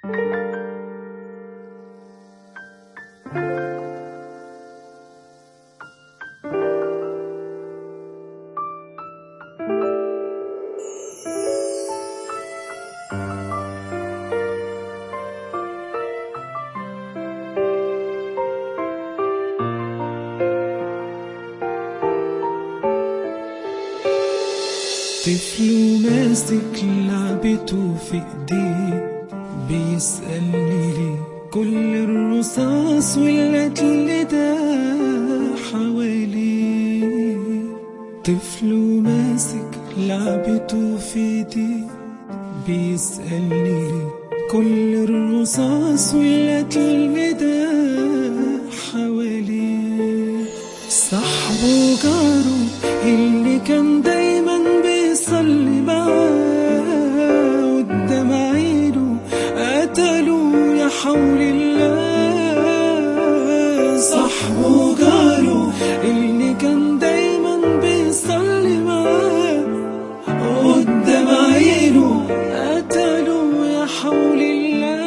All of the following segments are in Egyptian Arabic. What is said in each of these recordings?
طفل ماسك لعبته في ايديه بيسألني ليه كل الرصاص والقتل ده حواليه طفل ماسك لعبته في ايديه بيسألني ليه كل الرصاص والقتل ده حواليه صاحبه جاره اللي كان دايما بيصلي معاه قدام عينه قتلوا يا حول الله صاحبه جاره اللي كان دايما بيصلي معاه قدام عينه قتلوا يا حول الله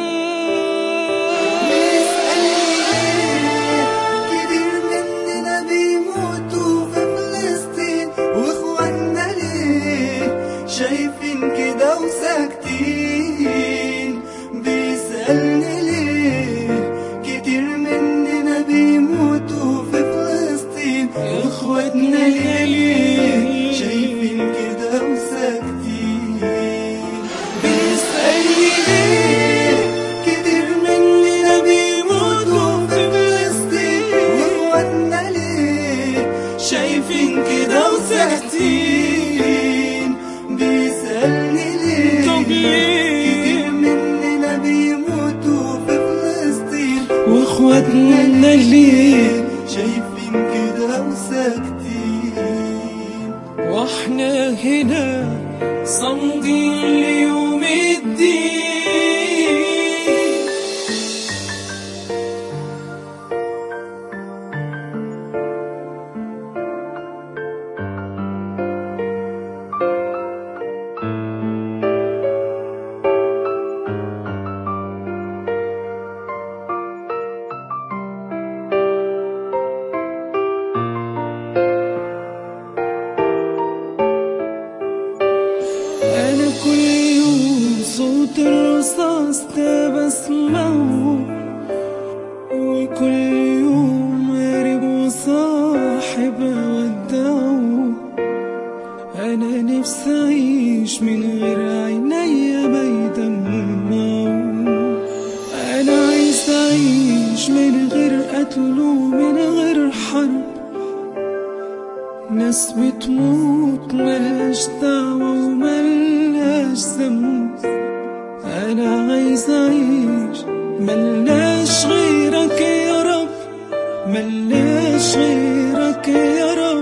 كتير مننا بيموتوا في فلسطين واخواننا ليه شايفين كده وساكتين بيسألني ليه كتير مننا بيموتوا في فلسطين واخواتنا ليه شايفين كده وساكتين بيسألني ليه كتير مننا بيموتوا في فلسطين واخواتنا ليه شايفين كده وساكتين بيسألني ليه طب ليه؟ كتير مننا بيموتوا في فلسطين واخواتنا ليه شايفين كده وساكتين واحنا هنا صامدين ليوم الدين أنا كل يوم صوت الرصاص ده بسمعه وكل يوم قارب وصاحب أودعه أنا نفسي أعيش من غير عينيا ما يدمعوا أنا عايز أعيش من غير قتل ومن غير حرب ناس بتموت ملهاش دعوة وملهاش ذنب أنا عايز أعيش ملناش غيرك يا رب ملناش غيرك يا رب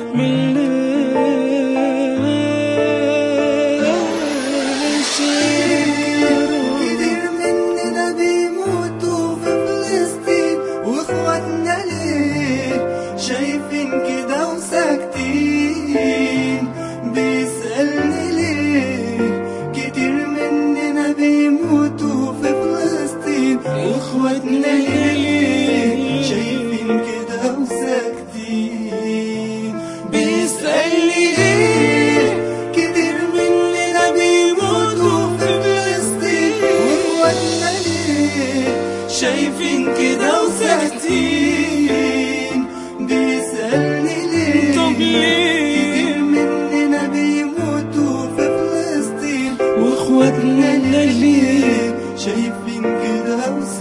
ملناش غيرك كتير مننا بيموتوا في فلسطين واخواتنا ليه شايفين كده وساكتين بيسألني ليه كتير مننا بيموتوا في فلسطين واخواتنا ليه شايفين كده وساكتين بيسألني ليه كتير مننا بيموتوا في فلسطين واخواتنا ليه شايفين كده وساكتين بيسألني ليه طب ليه؟ كتير مننا بيموتوا في فلسطين واخواتنا ليه شايفين كده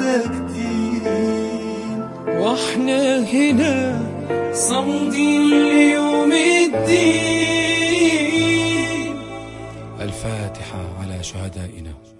وساكتين واحنا هنا صامدين ليوم الدين الفاتحة على شهدائنا